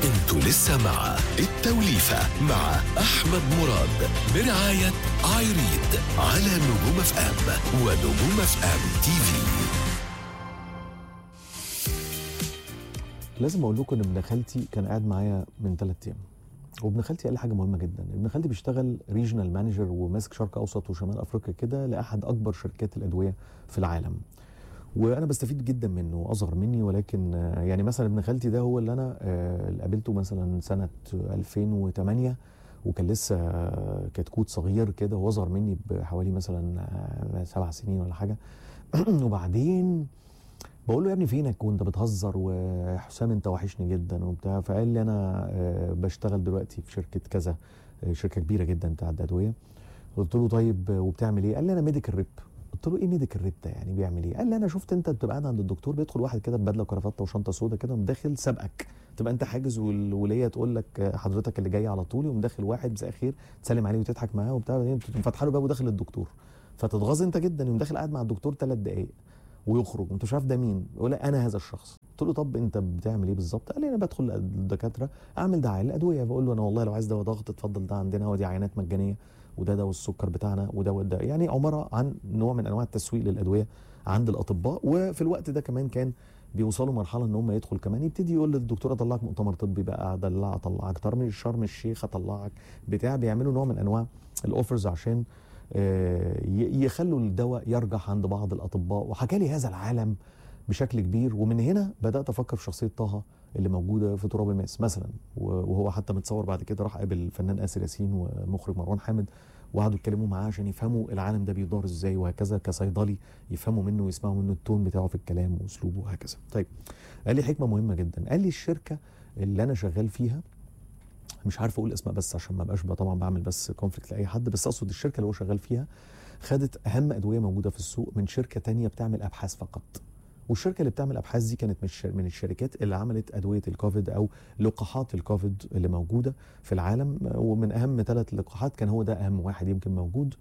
انتوا لسه مع التوليفة مع أحمد مراد برعاية ايريد على نجوم اف ام ونجوم اف ام تي في لازم اقول لكم ان ابن خالتي كان قاعد معايا من ثلاث ايام وابن خالتي قال لي حاجه مهمه جدا ابن خالتي بيشتغل ريجنال مانجر وماسك شرق اوسط وشمال افريقيا كده لاحد اكبر شركات الادويه في العالم وانا بستفيد جدا منه اصغر مني ولكن آه، يعني مثلا ابن خالتي ده هو اللي انا آه، اللي قابلته مثلا سنه 2008 وكان لسه آه، كتكوت صغير كده هو اصغر مني بحوالي مثلا آه، سبع سنين ولا حاجه وبعدين بقول له يا ابني فينك وانت بتهزر وحسام انت وحشني جدا وبتاع فقال لي انا آه، بشتغل دلوقتي في شركه كذا آه، شركه كبيره جدا بتاعت ادويه قلت له طيب آه، وبتعمل ايه؟ قال لي انا ميديكال ريب قلت له ايه ميديكال ريب ده يعني بيعمل ايه؟ قال لي انا شفت انت بتبقى قاعد عند الدكتور بيدخل واحد كده ببدله وكرافته وشنطه سودا كده مداخل سابقك تبقى انت حاجز والوليه تقول لك آه، حضرتك اللي جاي على طول يقوم داخل واحد مساء الخير تسلم عليه وتضحك معاه وبتاع بعدين تقوم فاتحه له باب وداخل الدكتور فتتغاظ انت جدا يقوم داخل قاعد مع الدكتور ثلاث دقائق ويخرج انت مش عارف ده مين يقول لك انا هذا الشخص قلت له طب انت بتعمل ايه بالظبط قال لي انا بدخل الدكاتره اعمل دعايه للادويه بقول له انا والله لو عايز دواء ضغط اتفضل ده عندنا ودي عينات مجانيه وده دواء السكر بتاعنا وده وده يعني عباره عن نوع من انواع التسويق للادويه عند الاطباء وفي الوقت ده كمان كان بيوصلوا مرحله ان هم يدخل كمان يبتدي يقول للدكتور اطلعك مؤتمر طبي بقى ادلع اطلعك ترمي شرم الشيخ اطلعك بتاع بيعملوا نوع من انواع الاوفرز عشان آه، ي- يخلوا الدواء يرجح عند بعض الاطباء وحكى لي هذا العالم بشكل كبير ومن هنا بدات افكر في شخصيه طه اللي موجوده في تراب الماس مثلا و- وهو حتى متصور بعد كده راح قابل الفنان اسر ياسين ومخرج مروان حامد وقعدوا يتكلموا معاه عشان يفهموا العالم ده بيدار ازاي وهكذا كصيدلي يفهموا منه ويسمعوا منه التون بتاعه في الكلام واسلوبه وهكذا. طيب قال لي حكمه مهمه جدا قال لي الشركه اللي انا شغال فيها مش عارف اقول اسماء بس عشان ما بقاش بقى طبعا بعمل بس كونفليكت لاي حد بس اقصد الشركه اللي هو شغال فيها خدت اهم ادويه موجوده في السوق من شركه تانية بتعمل ابحاث فقط والشركه اللي بتعمل ابحاث دي كانت من الشر- من الشركات اللي عملت ادويه الكوفيد او لقاحات الكوفيد اللي موجوده في العالم ومن اهم ثلاث لقاحات كان هو ده اهم واحد يمكن موجود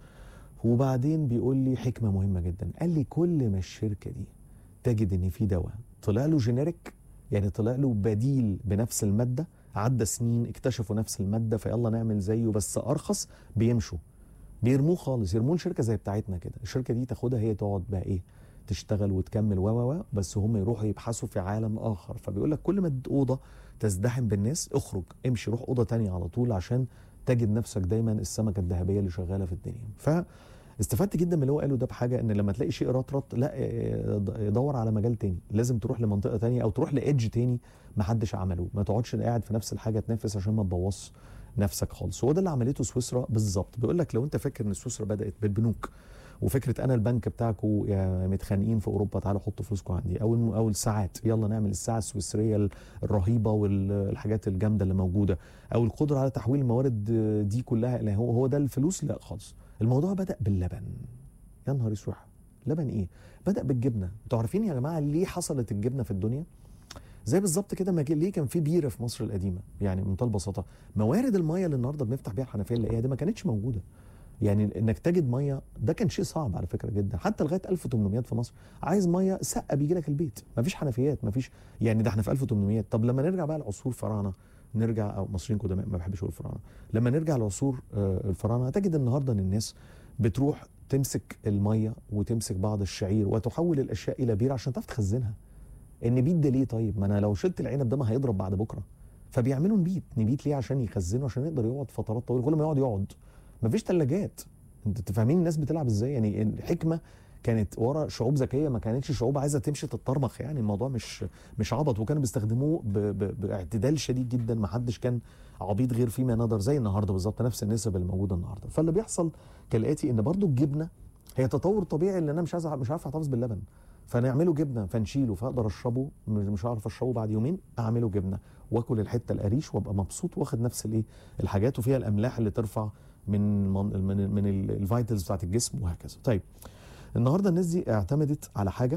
وبعدين بيقول لي حكمه مهمه جدا قال لي كل ما الشركه دي تجد ان في دواء طلع له جينيريك يعني طلع له بديل بنفس الماده عدى سنين اكتشفوا نفس الماده فيلا نعمل زيه بس ارخص بيمشوا بيرموه خالص يرموه لشركه زي بتاعتنا كده الشركه دي تاخدها هي تقعد بقى ايه تشتغل وتكمل و و و بس هم يروحوا يبحثوا في عالم اخر فبيقول لك كل ما الاوضه تزدحم بالناس اخرج امشي روح اوضه تانية على طول عشان تجد نفسك دايما السمكه الذهبيه اللي شغاله في الدنيا ف استفدت جدا من اللي هو قاله ده بحاجه ان لما تلاقي شيء رطرط لا اه، دور على مجال تاني لازم تروح لمنطقه تانية او تروح لايدج تاني ما حدش عمله ما تقعدش قاعد في نفس الحاجه تنافس عشان ما تبوظش نفسك خالص وهو ده اللي عملته سويسرا بالظبط بيقول لك لو انت فاكر ان سويسرا بدات بالبنوك وفكره انا البنك بتاعكم يا متخانقين في اوروبا تعالوا حطوا فلوسكم عندي او الم- او الساعات يلا نعمل الساعه السويسريه ال- الرهيبه والحاجات الجامده اللي موجوده او القدره على تحويل الموارد دي كلها الى هو هو ده الفلوس لا خالص الموضوع بدا باللبن يا نهار اسود لبن ايه بدا بالجبنه انتوا عارفين يا جماعه ليه حصلت الجبنه في الدنيا زي بالظبط كده ما جه- ليه كان في بيره في مصر القديمه يعني بمنتهى البساطه موارد الميه اللي النهارده بنفتح بيها الحنفيه نلاقيها دي ما كانتش موجوده يعني انك تجد ميه ده كان شيء صعب على فكره جدا حتى لغايه 1800 في مصر عايز ميه سقه بيجي لك البيت ما فيش حنفيات ما فيش يعني ده احنا في 1800 طب لما نرجع بقى لعصور فراعنه نرجع او مصريين قدماء ما بحبش اقول فراعنه لما نرجع لعصور آه، الفراعنه تجد النهارده ان الناس بتروح تمسك الميه وتمسك بعض الشعير وتحول الاشياء الى بير عشان تعرف تخزنها النبيت ده ليه طيب ما انا لو شلت العنب ده ما هيضرب بعد بكره فبيعملوا نبيت نبيت ليه عشان يخزنه عشان يقدر يقعد فترات طويله كل ما يقعد يقعد مفيش ثلاجات انت فاهمين الناس بتلعب ازاي يعني الحكمه كانت ورا شعوب ذكيه ما كانتش شعوب عايزه تمشي تتطرمخ يعني الموضوع مش مش عبط وكانوا بيستخدموه ب... ب... باعتدال شديد جدا ما حدش كان عبيط غير فيما نظر زي النهارده بالظبط نفس النسب اللي موجوده النهارده فاللي بيحصل كالاتي ان برضو الجبنه هي تطور طبيعي ان انا مش عايز مش عارف احتفظ باللبن فنعمله جبنه فنشيله فاقدر اشربه مش مش هعرف اشربه بعد يومين اعمله جبنه واكل الحته القريش وابقى مبسوط واخد نفس الايه الحاجات وفيها الاملاح اللي ترفع من من من, من الفيتالز بتاعت الجسم وهكذا طيب النهارده الناس دي اعتمدت على حاجه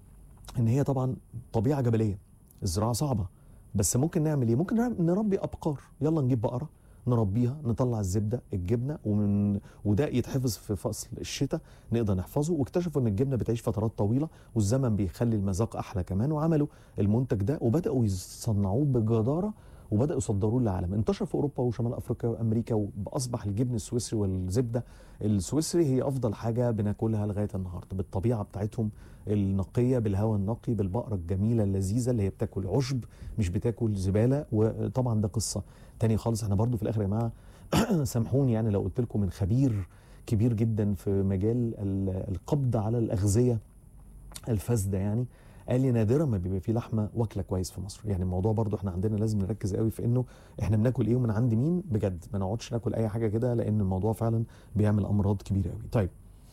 ان هي طبعا طبيعه جبليه الزراعه صعبه بس ممكن نعمل ايه ممكن نربي ابقار يلا نجيب بقره نربيها نطلع الزبده الجبنه ومن وده يتحفظ في فصل الشتاء نقدر نحفظه واكتشفوا ان الجبنه بتعيش فترات طويله والزمن بيخلي المذاق احلى كمان وعملوا المنتج ده وبداوا يصنعوه بجداره وبداوا يصدروه للعالم انتشر في اوروبا وشمال افريقيا وامريكا واصبح الجبن السويسري والزبده السويسري هي افضل حاجه بناكلها لغايه النهارده بالطبيعه بتاعتهم النقيه بالهواء النقي بالبقره الجميله اللذيذه اللي هي بتاكل عشب مش بتاكل زباله وطبعا ده قصه تاني خالص احنا برضو في الاخر يا جماعه سامحوني يعني لو قلت لكم من خبير كبير جدا في مجال ال- القبض على الاغذيه الفاسده يعني قال لي نادرا ما بيبقى في لحمه واكله كويس في مصر يعني الموضوع برضو احنا عندنا لازم نركز قوي في انه احنا بناكل ايه ومن عند مين بجد ما نقعدش ناكل اي حاجه كده لان الموضوع فعلا بيعمل امراض كبيره قوي طيب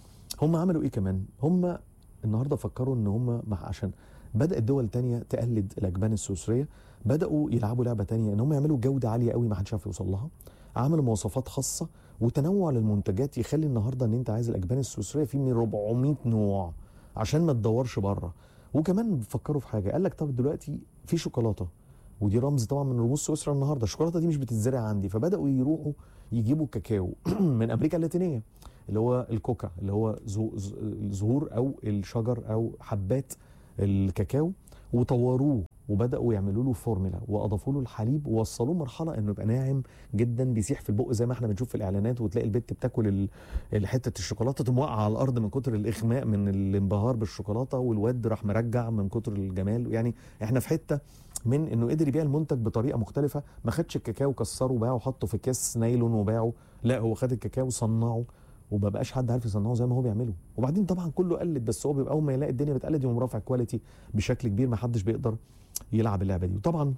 هم عملوا ايه كمان هم النهارده فكروا ان هم مع عشان بدات دول تانية تقلد الاجبان السويسريه بداوا يلعبوا لعبه تانية ان هم يعملوا جوده عاليه قوي ما حدش عارف يوصل لها عملوا مواصفات خاصه وتنوع للمنتجات يخلي النهارده ان انت عايز الاجبان السويسريه في من 400 نوع عشان ما تدورش بره وكمان فكروا في حاجه قال لك طب دلوقتي في شوكولاته ودي رمز طبعا من رموز سويسرا النهارده الشوكولاته دي مش بتتزرع عندي فبداوا يروحوا يجيبوا كاكاو من امريكا اللاتينيه اللي هو الكوكا اللي هو زو- ز- الزهور او الشجر او حبات الكاكاو وطوروه وبداوا يعملوا له فورمولا واضافوا له الحليب ووصلوه مرحله انه يبقى ناعم جدا بيسيح في البق زي ما احنا بنشوف في الاعلانات وتلاقي البت بتاكل ال- ال- حته الشوكولاته تقوم واقعه على الارض من كتر الاغماء من الانبهار بالشوكولاته والواد راح مرجع من كتر الجمال يعني احنا في حته من انه قدر يبيع المنتج بطريقه مختلفه ما خدش الكاكاو كسره وباعه وحطه في كيس نايلون وباعه لا هو خد الكاكاو صنعه وما بقاش حد عارف يصنعه زي ما هو بيعمله وبعدين طبعا كله قلد بس هو بيبقى اول ما يلاقي الدنيا بتقلد يقوم رافع كواليتي بشكل كبير ما حدش بيقدر يلعب اللعبه دي وطبعا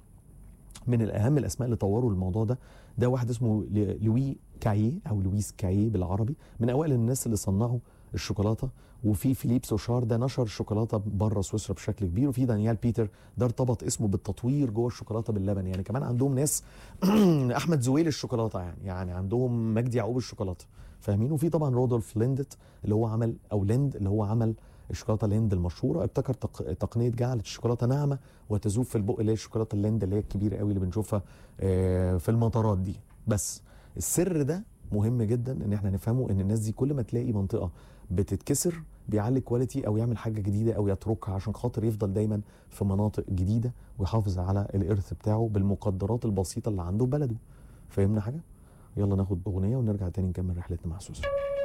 من الاهم الاسماء اللي طوروا الموضوع ده ده واحد اسمه لي- لوي كاييه او لويس كاييه بالعربي من اوائل الناس اللي صنعوا الشوكولاته وفي فيليب سوشار ده نشر الشوكولاته بره سويسرا بشكل كبير وفي دانيال بيتر ده ارتبط اسمه بالتطوير جوه الشوكولاته باللبن يعني كمان عندهم ناس احمد زويل الشوكولاته يعني يعني عندهم مجدي يعقوب الشوكولاته فاهمين وفي طبعا رودولف ليندت اللي هو عمل او ليند اللي هو عمل الشوكولاته ليند المشهوره ابتكر تق... تقنيه جعلت الشوكولاته ناعمه وتذوب في البق اللي هي الشوكولاته الليند اللي هي الكبيره قوي اللي بنشوفها آه، في المطارات دي بس السر ده مهم جدا ان احنا نفهمه ان الناس دي كل ما تلاقي منطقه بتتكسر بيعلي كواليتي او يعمل حاجه جديده او يتركها عشان خاطر يفضل دايما في مناطق جديده ويحافظ على الارث بتاعه بالمقدرات البسيطه اللي عنده في بلده فهمنا حاجه يلا ناخد اغنيه ونرجع تاني نكمل رحلتنا مع سوسن